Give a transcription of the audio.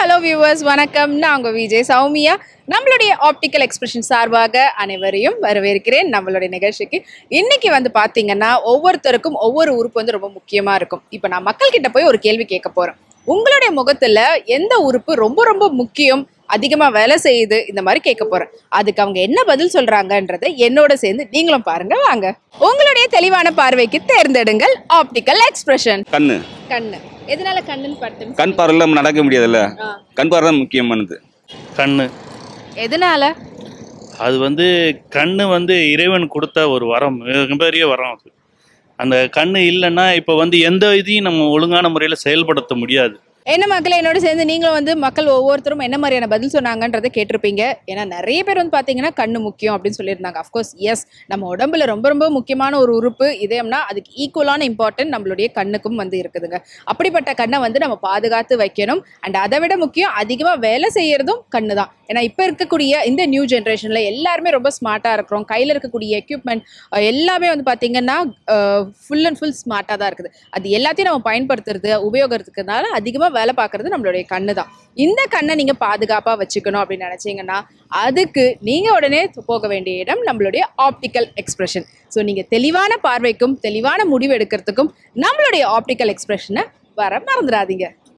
Hello viewers வணக்கம் நான் உங்கள் விஜய் சௌமியா நம்மளுடைய ஆப்டிக்கல் எக்ஸ்பிரஷன் சார்பாக அனைவரையும் வரவேற்கிறேன் நம்மளுடைய நிகழ்ச்சிக்கு இன்னைக்கு வந்து பார்த்தீங்கன்னா ஒவ்வொருத்தருக்கும் ஒவ்வொரு உறுப்பு வந்து ரொம்ப முக்கியமாக இருக்கும் இப்போ நான் மக்கள்கிட்ட போய் ஒரு கேள்வி கேட்க போகிறேன் உங்களுடைய முகத்தில் எந்த உறுப்பு ரொம்ப ரொம்ப முக்கியம் அதிகமாக வேலை செய்யுது இந்த மாதிரி கேட்க போகிறேன் அதுக்கு அவங்க என்ன பதில் சொல்கிறாங்கன்றதை என்னோட சேர்ந்து நீங்களும் பாருங்க வாங்க உங்களுடைய தெளிவான பார்வைக்கு தேர்ந்தெடுங்கள் ஆப்டிக்கல் எக்ஸ்பிரஷன் கண்ணு கண்ணு எதனால கண்ணுன்னு பார்த்தேன் கண் பார்வை இல்லாம நடக்க முடியாதுல்ல ஆ. கண் பார்வை தான் முக்கியமானது கண்ணு எதனால அது வந்து கண்ணு வந்து இறைவன் கொடுத்த ஒரு வரம் மிகப்பெரிய வரம் அது அந்த கண்ணு இல்லைன்னா இப்போ வந்து எந்த இதையும் நம்ம ஒழுங்கான முறையில் செயல்படுத்த முடியாது என்ன மக்கள் என்னோட சேர்ந்து நீங்களும் வந்து மக்கள் ஒவ்வொருத்தரும் என்ன மாதிரியான பதில் சொன்னாங்கன்றதை கேட்டிருப்பீங்க ஏன்னா நிறைய பேர் வந்து பார்த்தீங்கன்னா கண்ணு முக்கியம் அப்படின்னு சொல்லியிருந்தாங்க அஃப்கோர்ஸ் எஸ் நம்ம உடம்புல ரொம்ப ரொம்ப முக்கியமான ஒரு உறுப்பு இதயம்னா அதுக்கு ஈக்குவலான இம்பார்ட்டன்ட் நம்மளுடைய கண்ணுக்கும் வந்து இருக்குதுங்க அப்படிப்பட்ட கண்ணை வந்து நம்ம பாதுகாத்து வைக்கணும் அண்ட் அதை விட முக்கியம் அதிகமாக வேலை செய்யறதும் கண்ணு தான் ஏன்னா இப்போ இருக்கக்கூடிய இந்த நியூ ஜென்ரேஷனில் எல்லாருமே ரொம்ப ஸ்மார்ட்டாக இருக்கிறோம் கையில் இருக்கக்கூடிய எக்யூப்மெண்ட் எல்லாமே வந்து பார்த்தீங்கன்னா ஃபுல் அண்ட் ஃபுல் ஸ்மார்ட்டாக தான் இருக்குது அது எல்லாத்தையும் நம்ம பயன்படுத்துறது உபயோகத்துக்குனால அதிகமாக வேலை பார்க்குறது நம்மளுடைய கண்ணு தான் இந்த கண்ணை நீங்கள் பாதுகாப்பாக வச்சுக்கணும் அப்படின்னு நினச்சிங்கன்னா அதுக்கு நீங்கள் உடனே போக வேண்டிய இடம் நம்மளுடைய ஆப்டிக்கல் எக்ஸ்பிரஷன் ஸோ நீங்கள் தெளிவான பார்வைக்கும் தெளிவான முடிவு எடுக்கிறதுக்கும் நம்மளுடைய ஆப்டிக்கல் எக்ஸ்பிரஷனை வர மறந்துடாதீங்க